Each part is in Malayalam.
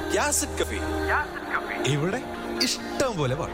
യാസിഡ് കഫി ഇവിടെ ഇഷ്ടം പോലെ പാട്ട്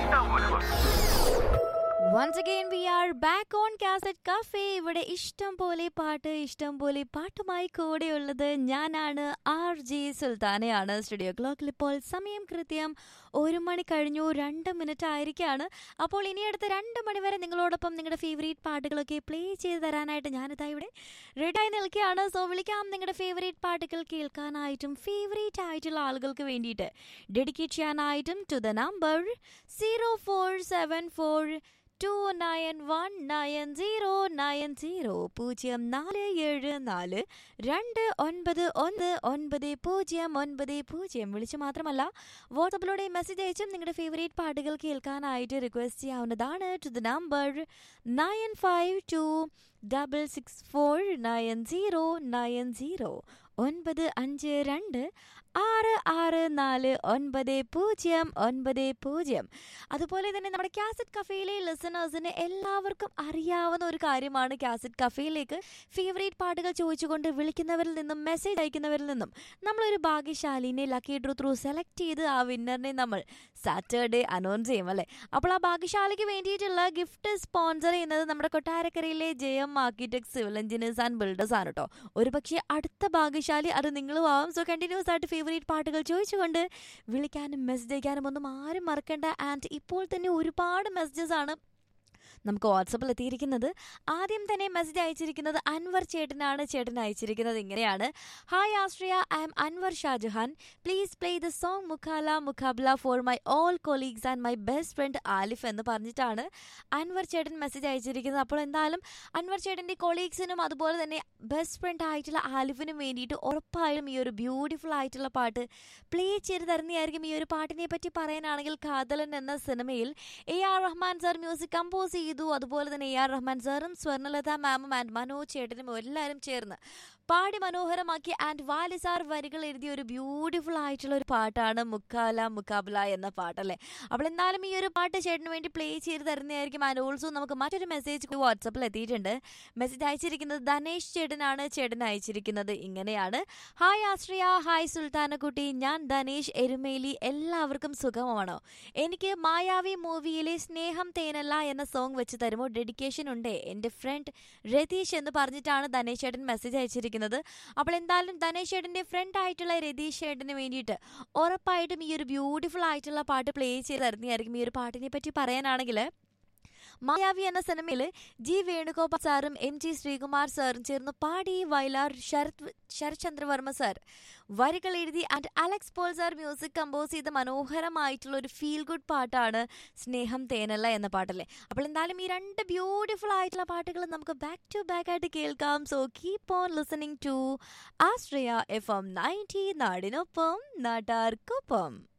once again we are back on cassette cafe ഇവിടെ ഇഷ്ടം പോലെ പാട്ട് ഇഷ്ടം പോലെ പാട്ടുമായി കൂടെയുള്ളത് ഞാനാണ് ആർ ജി സുൽത്താനയാണ് സ്റ്റുഡിയോ ക്ലോക്കിൽ ഇപ്പോൾ സമയം കൃത്യം ഒരു മണി കഴിഞ്ഞു രണ്ട് മിനിറ്റ് ആയിരിക്കാണ് അപ്പോൾ ഇനി അടുത്ത രണ്ട് മണി വരെ നിങ്ങളോടൊപ്പം നിങ്ങളുടെ ഫേവറേറ്റ് പാട്ടുകളൊക്കെ പ്ലേ ചെയ്ത് തരാനായിട്ട് ഞാനിതാ ഇവിടെ റെഡിയായി നിൽക്കുകയാണ് സോ വിളിക്കാം നിങ്ങളുടെ ഫേവറേറ്റ് പാട്ടുകൾ കേൾക്കാനായിട്ടും ഫേവറേറ്റ് ആയിട്ടുള്ള ആളുകൾക്ക് വേണ്ടിയിട്ട് ഡെഡിക്കേറ്റ് ചെയ്യാനായിട്ടും to the number zero four seven four two nine one nine zero nine zero പൂജ്യം നാല് ഏഴ് നാല് രണ്ട് ഒൻപത് ഒന്ന് ഒൻപത് പൂജ്യം ഒൻപത് പൂജ്യം വിളിച്ച് മാത്രമല്ല വാട്സപ്പിലൂടെ മെസ്സേജ് അയച്ചും നിങ്ങളുടെ ഫേവറേറ്റ് പാട്ടുകൾ കേൾക്കാനായിട്ട് റിക്വസ്റ്റ് ചെയ്യാവുന്നതാണ് to the number nine five two double six four nine zero nine zero ഒൻപത് അഞ്ച് രണ്ട് ആറ് ആറ് നാല് ഒൻപത് പൂജ്യം ഒൻപത് പൂജ്യം അതുപോലെ തന്നെ നമ്മുടെ കാസറ്റ് കഫേയിലെ ലിസണേഴ്സിന് എല്ലാവർക്കും അറിയാവുന്ന ഒരു കാര്യമാണ് കാസറ്റ് കഫേയിലേക്ക് ഫേവറേറ്റ് പാട്ടുകൾ ചോദിച്ചുകൊണ്ട് വിളിക്കുന്നവരിൽ നിന്നും മെസ്സേജ് അയക്കുന്നവരിൽ നിന്നും നമ്മളൊരു ഭാഗ്യശാലിനെ ലക്കി ഡ്രൂ ത്രൂ സെലക്ട് ചെയ്ത് ആ വിന്നറിനെ നമ്മൾ സാറ്റർഡേ അനൗൺസ് ചെയ്യും അല്ലേ അപ്പോൾ ആ ഭാഗ്യശാലിക്ക് വേണ്ടിയിട്ടുള്ള ഗിഫ്റ്റ് സ്പോൺസർ ചെയ്യുന്നത് നമ്മുടെ കൊട്ടാരക്കരയിലെ J M architect civil engineers and builders ആണ് കേട്ടോ ഒരു പക്ഷേ അടുത്ത ഭാഗ്യശാലി അത് നിങ്ങളും ആവും സോ കണ്ടിന്യൂസ് ആയിട്ട് ഫേവറേറ്റ് പാട്ടുകൾ ചോദിച്ചുകൊണ്ട് വിളിക്കാനും മെസ്സേജ് അയക്കാനും ഒന്നും ആരും മറക്കണ്ട ആൻഡ് ഇപ്പോൾ തന്നെ ഒരുപാട് മെസ്സേജസ് ആണ് നമുക്ക് വാട്സപ്പിൽ എത്തിയിരിക്കുന്നത് ആദ്യം തന്നെ മെസ്സേജ് അയച്ചിരിക്കുന്നത് അൻവർ ചേട്ടനാണ് ചേട്ടൻ അയച്ചിരിക്കുന്നത് ഇങ്ങനെയാണ് hi Ashriya I'm Anwar Shajahan please play the song Mukala Muqabla for my all colleagues and my best friend Alif എന്ന് പറഞ്ഞിട്ടാണ് അൻവർ ചേട്ടൻ മെസ്സേജ് അയച്ചിരിക്കുന്നത് അപ്പോൾ എന്തായാലും അൻവർ ചേട്ടൻ്റെ കൊളീഗ്സിനും അതുപോലെ തന്നെ ബെസ്റ്റ് ഫ്രണ്ട് ആയിട്ടുള്ള ആലിഫിനും വേണ്ടിയിട്ട് ഉറപ്പായും ഈ ഒരു ബ്യൂട്ടിഫുൾ ആയിട്ടുള്ള പാട്ട് പ്ലേ ചെയ്ത് തരുന്നതായിരിക്കും ഈ ഒരു പാട്ടിനെ പറ്റി പറയാനാണെങ്കിൽ കാതലൻ എന്ന സിനിമയിൽ A R Rahman sir music compose ചെയ്തു അതുപോലെ തന്നെ എ ആർ റഹ്മാൻ സാറും സ്വർണ്ണലത മാമും ആൻഡ് മനോജ് ചേട്ടനും എല്ലാവരും ചേർന്ന് പാടി മനോഹരമാക്കി ആൻഡ് വാലി സാർ വരികൾ എഴുതിയ ഒരു ബ്യൂട്ടിഫുൾ ആയിട്ടുള്ള ഒരു പാട്ടാണ് മുക്കാല മുക്കാബില എന്ന പാട്ടല്ലേ അപ്പോൾ എന്നാലും ഈ ഒരു പാട്ട് ചേട്ടന് വേണ്ടി പ്ലേ ചെയ്ത് തരുന്നതായിരിക്കും ആൻഡ് ഓൾസോ നമുക്ക് മറ്റൊരു മെസ്സേജ് വാട്സപ്പിൽ എത്തിയിട്ടുണ്ട് മെസ്സേജ് അയച്ചിരിക്കുന്നത് ധനേഷ് ചേട്ടനാണ് ചേട്ടൻ അയച്ചിരിക്കുന്നത് ഇങ്ങനെയാണ് ഹായ് ആശ്രിയ ഹായ് സുൽത്താനക്കുട്ടി ഞാൻ ധനേഷ് എരുമേലി എല്ലാവർക്കും സുഖമാണോ എനിക്ക് മായാവി മൂവിയിലെ സ്നേഹം തേനല്ല എന്ന സോങ് വെച്ച് തരുമോ ഡെഡിക്കേഷൻ ഉണ്ട് എൻ്റെ ഫ്രണ്ട് രതീഷ് എന്ന് പറഞ്ഞിട്ടാണ് ധനേഷ് ചേട്ടൻ മെസ്സേജ് അയച്ചിരിക്കുന്നത് അപ്പോൾ എന്തായാലും ധനേഷ് ചേട്ടൻ്റെ ഫ്രണ്ട് ആയിട്ടുള്ള രതീഷ് ചേട്ടന് വേണ്ടിയിട്ട് ഉറപ്പായിട്ടും ഈ ഒരു ബ്യൂട്ടിഫുൾ ആയിട്ടുള്ള പാട്ട് പ്ലേ ചെയ്ത് തരുന്നതായിരിക്കും ഈ ഒരു പാട്ടിനെ പറ്റി പറയാനാണെങ്കിൽ മായാവി എന്ന സിനിമയിൽ ജി വേണുഗോപാൽ സാറും എം ജി ശ്രീകുമാർ സാറും ചേർന്ന് പാടി വയലാർ ശരത് ശരത് ചന്ദ്രവർമ്മ സാർ വരികൾ എഴുതി and Alex Paul sir music compose ചെയ്ത മനോഹരമായിട്ടുള്ള ഒരു ഫീൽ ഗുഡ് പാട്ടാണ് സ്നേഹം തേനല്ല എന്ന പാട്ടല്ലേ അപ്പോൾ എന്തായാലും ഈ രണ്ട് ബ്യൂട്ടിഫുൾ ആയിട്ടുള്ള പാട്ടുകൾ നമുക്ക് ബാക്ക് ടു ബാക്ക് ആയിട്ട് കേൾക്കാം so keep on listening to Ashraya F M ninety നാടിനൊപ്പം നാട്ടാർക്കൊപ്പം